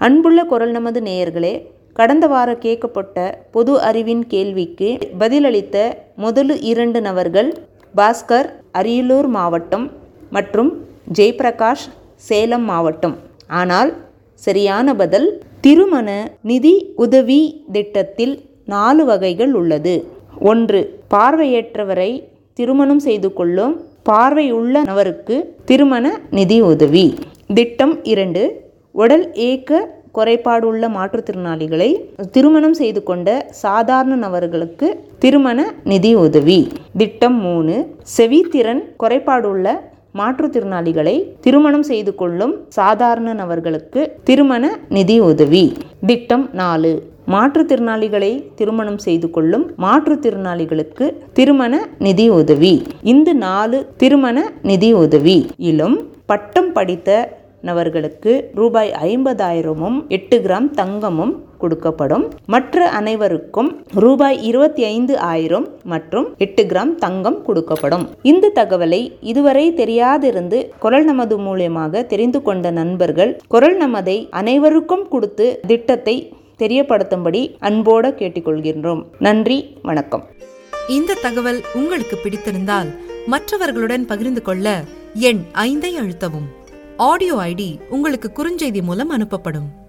அன்புள்ள குரல் நமது நேயர்களே கடந்த வார கேட்கப்பட்ட பொது அறிவின் கேள்விக்கு பதிலளித்த முதலு இரண்டு நபர்கள் பாஸ்கர் அரியலூர் மாவட்டம் மற்றும் ஜெயபிரகாஷ் சேலம் மாவட்டம் ஆனால் சரியான பதில் திருமண நிதி உதவி திட்டத்தில் நாலு வகைகள் உள்ளது ஒன்று பார்வையற்றவரை திருமணம் செய்து கொள்ளும் பார்வையுள்ள நபருக்கு திருமண நிதி உதவி திட்டம் இரண்டு உடல் ஏக்க குறைபாடுள்ள மாற்றுத்திறனாளிகளை திருமணம் செய்து கொண்ட சாதாரண நபர்களுக்கு திருமண நிதி உதவி திட்டம் மூணு செவித்திறன் குறைபாடுள்ள மாற்றுத்திறனாளிகளை திருமணம் செய்து கொள்ளும் சாதாரண நபர்களுக்கு திருமண நிதி உதவி திட்டம் நாலு மாற்றுத்திறனாளிகளை திருமணம் செய்து கொள்ளும் மாற்றுத்திறனாளிகளுக்கு திருமண நிதி உதவி இந்த நாலு திருமண நிதி உதவி இலும் பட்டம் படித்த நபர்களுக்கு ரூபாய் ஐம்பதாயிரமும் எட்டு கிராம் தங்கமும் கொடுக்கப்படும் மற்ற அனைவருக்கும் ரூபாய் இருபத்தி ஐந்து ஆயிரம் மற்றும் எட்டு கிராம் தங்கம் கொடுக்கப்படும் இந்த தகவலை இதுவரை தெரியாதிருந்து குரல் நமது மூலியமாக தெரிந்து கொண்ட நண்பர்கள் குரல் நமதை அனைவருக்கும் கொடுத்து திட்டத்தை தெரியப்படுத்தும்படி அன்போட கேட்டுக்கொள்கின்றோம் நன்றி வணக்கம் இந்த தகவல் உங்களுக்கு பிடித்திருந்தால் மற்றவர்களுடன் பகிர்ந்து கொள்ள எண் ஐந்தை அழுத்தவும் ஆடியோ ஐடி உங்களுக்கு குறுஞ்செய்தி மூலம் அனுப்பப்படும்